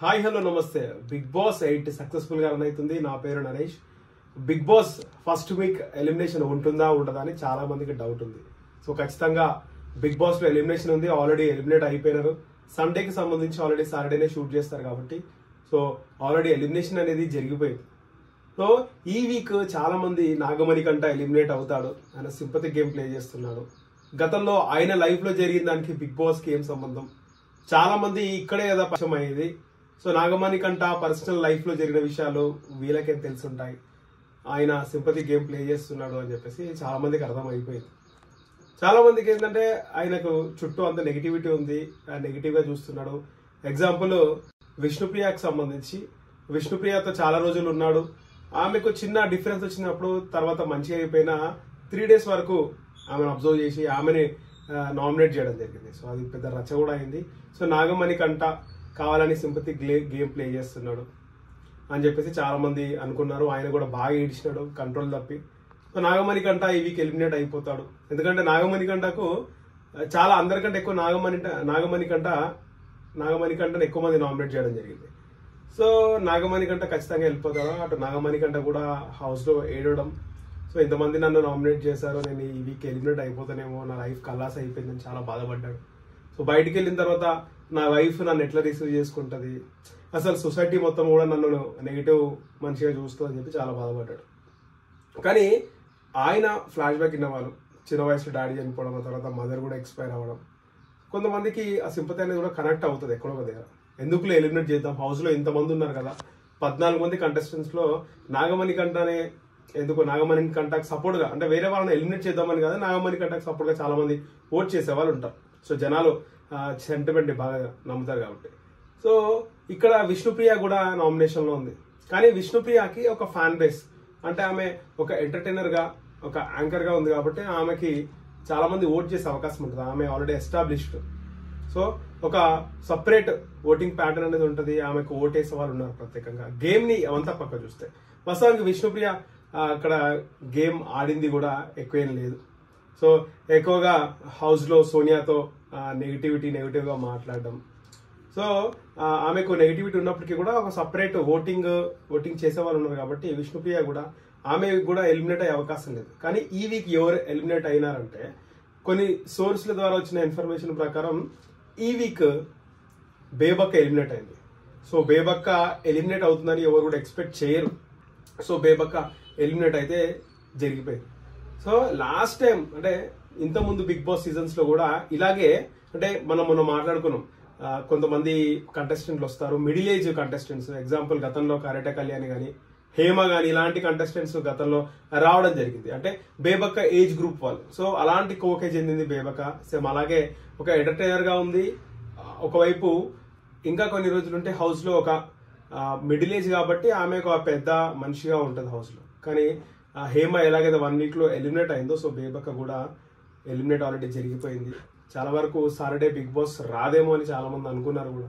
hi hello నమస్తే Bigg Boss eight successful గా run అవుతుంది నా పేరు Naresh Bigg Boss first week elimination ఉంటుందా ఉండదా అని చాలా మందికి డౌట్ ఉంది సో ఖచ్చితంగా బిగ్ బాస్ లో ఎలిమినేషన్ ఉంది ఆల్రెడీ ఎలిమినేట్ అయిపోయినారు సండేకి సంబంధించి ఆల్రెడీ సాటర్డేనే షూట్ చేస్తారు కాబట్టి సో ఆల్రెడీ ఎలిమినేషన్ అనేది జరిగిపోయింది సో ఈ వీక్ చాలా మంది నాగమణి కంట ఎలిమినేట్ అవుతాడు ఆయన సింపతి గేమ్ ప్లే చేస్తున్నాడు గతంలో ఆయన లైఫ్ లో జరిగిన దానికి బిగ్ బాస్ కి ఏం సంబంధం చాలా మంది ఇక్కడే కదా పరిచయం అయ్యేది సో నాగమణి కంట పర్సనల్ లైఫ్ లో జరిగిన విషయాలు వీళ్ళకేం తెలుసుంటాయి ఆయన సింపతి గేమ్ ప్లే చేస్తున్నాడు అని చెప్పేసి చాలా మందికి అర్థం అయిపోయింది చాలా మందికి ఏంటంటే ఆయనకు చుట్టూ అంత నెగిటివిటీ ఉంది నెగిటివ్ గా చూస్తున్నాడు ఎగ్జాంపుల్ విష్ణుప్రియకి సంబంధించి విష్ణుప్రియతో చాలా రోజులు ఉన్నాడు ఆమెకు చిన్న డిఫరెన్స్ వచ్చినప్పుడు తర్వాత మంచిగా అయిపోయిన త్రీ డేస్ వరకు ఆమెను అబ్జర్వ్ చేసి ఆమెని నామినేట్ చేయడం జరిగింది సో అది పెద్ద రచ్చ కూడా అయింది సో నాగమణి కంట కావాలని సింపతి గేమ్ ప్లే చేస్తున్నాడు అని చెప్పేసి చాలా మంది అనుకున్నారు ఆయన కూడా బాగా ఏడిచినాడు కంట్రోల్ తప్పి సో నాగమణి కంట ఈ వీక్ ఎలిమినేట్ అయిపోతాడు ఎందుకంటే నాగమణి కంటకు చాలా అందరికంటే ఎక్కువ నాగమణి నాగమణి కంట నాగమణి కంటను ఎక్కువ మంది నామినేట్ చేయడం జరిగింది సో నాగమణి కంట ఖచ్చితంగా వెళ్ళిపోతాడు అటు నాగమణి కంట కూడా హౌస్ లో ఏడవడం సో ఇంతమంది నన్ను నామినేట్ చేశారు నేను ఈ వీక్ ఎలిమినేట్ అయిపోతానేమో నా లైఫ్ కల్లాస్ అయిపోయిందని చాలా బాధపడ్డాడు సో బయటికి వెళ్ళిన తర్వాత నా వైఫ్ నన్ను ఎట్లా రిసీవ్ చేసుకుంటది అసలు సొసైటీ మొత్తం కూడా నన్ను నెగిటివ్ మనిషిగా చూస్తుంది అని చెప్పి చాలా బాధపడ్డాడు కానీ ఆయన ఫ్లాష్ బ్యాక్ ఇన్న వాళ్ళు చిన్న వయసులో డాడీ చనిపోవడం ఆ తర్వాత మదర్ కూడా ఎక్స్పైర్ అవ్వడం కొంతమందికి ఆ సింపతి అనేది కూడా కనెక్ట్ అవుతుంది ఎక్కడో ఒక దగ్గర ఎందుకులో ఎలిమినేట్ చేద్దాం హౌస్ లో ఇంతమంది ఉన్నారు కదా పద్నాలుగు మంది కంటెస్టెంట్స్ లో నాగమణి కంటనే ఎందుకు నాగమణి కంటకు సపోర్ట్ గా అంటే వేరే వాళ్ళని ఎలిమినేట్ చేద్దామని కదా నాగమణి కంటకు సపోర్ట్ గా చాలా మంది ఓట్ చేసే వాళ్ళు ఉంటారు సో జనాలు సెంటిమెంట్ బాగా నమ్ముతారు కాబట్టి సో ఇక్కడ విష్ణుప్రియ కూడా నామినేషన్ లో ఉంది కానీ విష్ణుప్రియకి ఒక ఫ్యాన్ బేస్ అంటే ఆమె ఒక ఎంటర్టైనర్ గా ఒక యాంకర్ గా ఉంది కాబట్టి ఆమెకి చాలా మంది ఓట్ చేసే అవకాశం ఉంటుంది ఆమె ఆల్రెడీ ఎస్టాబ్లిష్డ్ సో ఒక సపరేట్ ఓటింగ్ ప్యాటర్న్ అనేది ఉంటుంది ఆమెకు ఓటేసే వాళ్ళు ఉన్నారు ప్రత్యేకంగా గేమ్ ని అవంతా పక్క చూస్తే వాస్తవానికి విష్ణుప్రియ ఆ, అక్కడ గేమ్ ఆడింది కూడా ఎక్కువేం లేదు సో ఎక్కువగా హౌస్ లో సోనియాతో నెగిటివిటీ నెగిటివ్ గా మాట్లాడడం సో ఆ, ఆమెకు నెగిటివిటీ ఉన్నప్పటికీ కూడా ఒక సపరేట్ ఓటింగ్ ఓటింగ్ చేసే వాళ్ళు ఉన్నారు కాబట్టి విష్ణుప్రియ కూడా ఆమె కూడా ఎలిమినేట్ అయ్యే అవకాశం లేదు కానీ ఈ వీక్ ఎవరు ఎలిమినేట్ అయినారంటే కొన్ని సోర్స్ల ద్వారా వచ్చిన ఇన్ఫర్మేషన్ ప్రకారం ఈ వీక్ బేబక్క ఎలిమినేట్ అయింది సో బేబక్క ఎలిమినేట్ అవుతుందని ఎవరు కూడా ఎక్స్పెక్ట్ చేయరు సో బేబక్క ఎలిమినేట్ అయితే జరిగిపోయింది సో లాస్ట్ టైం అంటే ఇంత ముందు బిగ్ బాస్ సీజన్స్ లో కూడా ఇలాగే అంటే మనం మొన్న మాట్లాడుకున్నాం ఆ, కొంతమంది కంటెస్టెంట్లు వస్తారు మిడిల్ ఏజ్ కంటెస్టెంట్స్ ఎగ్జాంపుల్ గతంలో కరెట కళ్యాణ్ గాని హేమ గాని ఇలాంటి కంటెస్టెంట్స్ గతంలో రావడం జరిగింది అంటే బేబక్క ఏజ్ గ్రూప్ వాళ్ళు సో అలాంటి కోకే చెందింది బేబక్క సేమ్ అలాగే ఒక ఎంటర్టైనర్ గా ఉంది ఆ, ఒకవైపు ఇంకా కొన్ని రోజులు ఉంటే హౌస్ లో ఒక మిడిల్ ఏజ్ కాబట్టి ఆమె ఒక పెద్ద మనిషిగా ఉంటుంది హౌస్ లో కానీ ఆ, హేమ ఎలాగైతే వన్ వీక్ లో ఎలిమినేట్ అయిందో సో బేబక్క కూడా ఎలిమినేట్ ఆల్రెడీ జరిగిపోయింది చాలా వరకు సాటర్డే బిగ్ బాస్ రాదేమో అని చాలా మంది అనుకున్నారు కూడా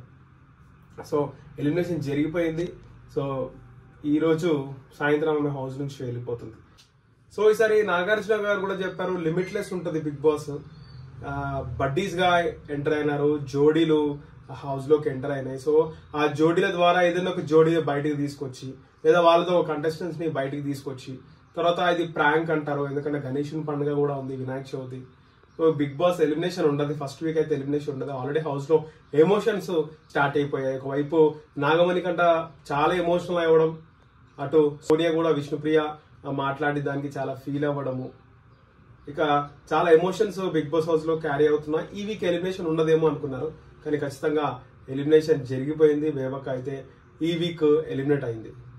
సో ఎలిమినేషన్ జరిగిపోయింది సో ఈ రోజు సాయంత్రం ఆమె హౌస్ నుంచి వెళ్ళిపోతుంది సో ఈసారి నాగార్జున గారు కూడా చెప్పారు లిమిట్లెస్ ఉంటుంది బిగ్ బాస్ బడ్డీస్ గా ఎంటర్ అయినారు జోడీలు హౌస్ లోకి ఎంటర్ అయినాయి సో ఆ జోడీల ద్వారా ఏదైనా ఒక జోడీ బయటికి తీసుకొచ్చి లేదా వాళ్ళతో కంటెస్టెంట్స్ ని బయటికి తీసుకొచ్చి తర్వాత ఇది ప్రాంక్ అంటారు ఎందుకంటే గణేష్ పండుగ కూడా ఉంది Vinayaka Chavithi so Bigg Boss elimination ఉండదు ఫస్ట్ వీక్ అయితే ఎలిమినేషన్ ఉండదు ఆల్రెడీ హౌస్ లో ఎమోషన్స్ స్టార్ట్ అయిపోయాయి ఒకవైపు నాగమణి కంట చాలా ఎమోషనల్ అవ్వడం అటు సోనియా కూడా విష్ణుప్రియ మాట్లాడి దానికి చాలా ఫీల్ అవ్వడము ఇక చాలా ఎమోషన్స్ బిగ్ బాస్ హౌస్ లో క్యారీ అవుతున్నాయి ఈ వీక్ ఎలిమినేషన్ ఉండదేమో అనుకున్నారు కానీ ఖచ్చితంగా ఎలిమినేషన్ జరిగిపోయింది బేబక్క అయితే ఈ వీక్ ఎలిమినేట్ అయింది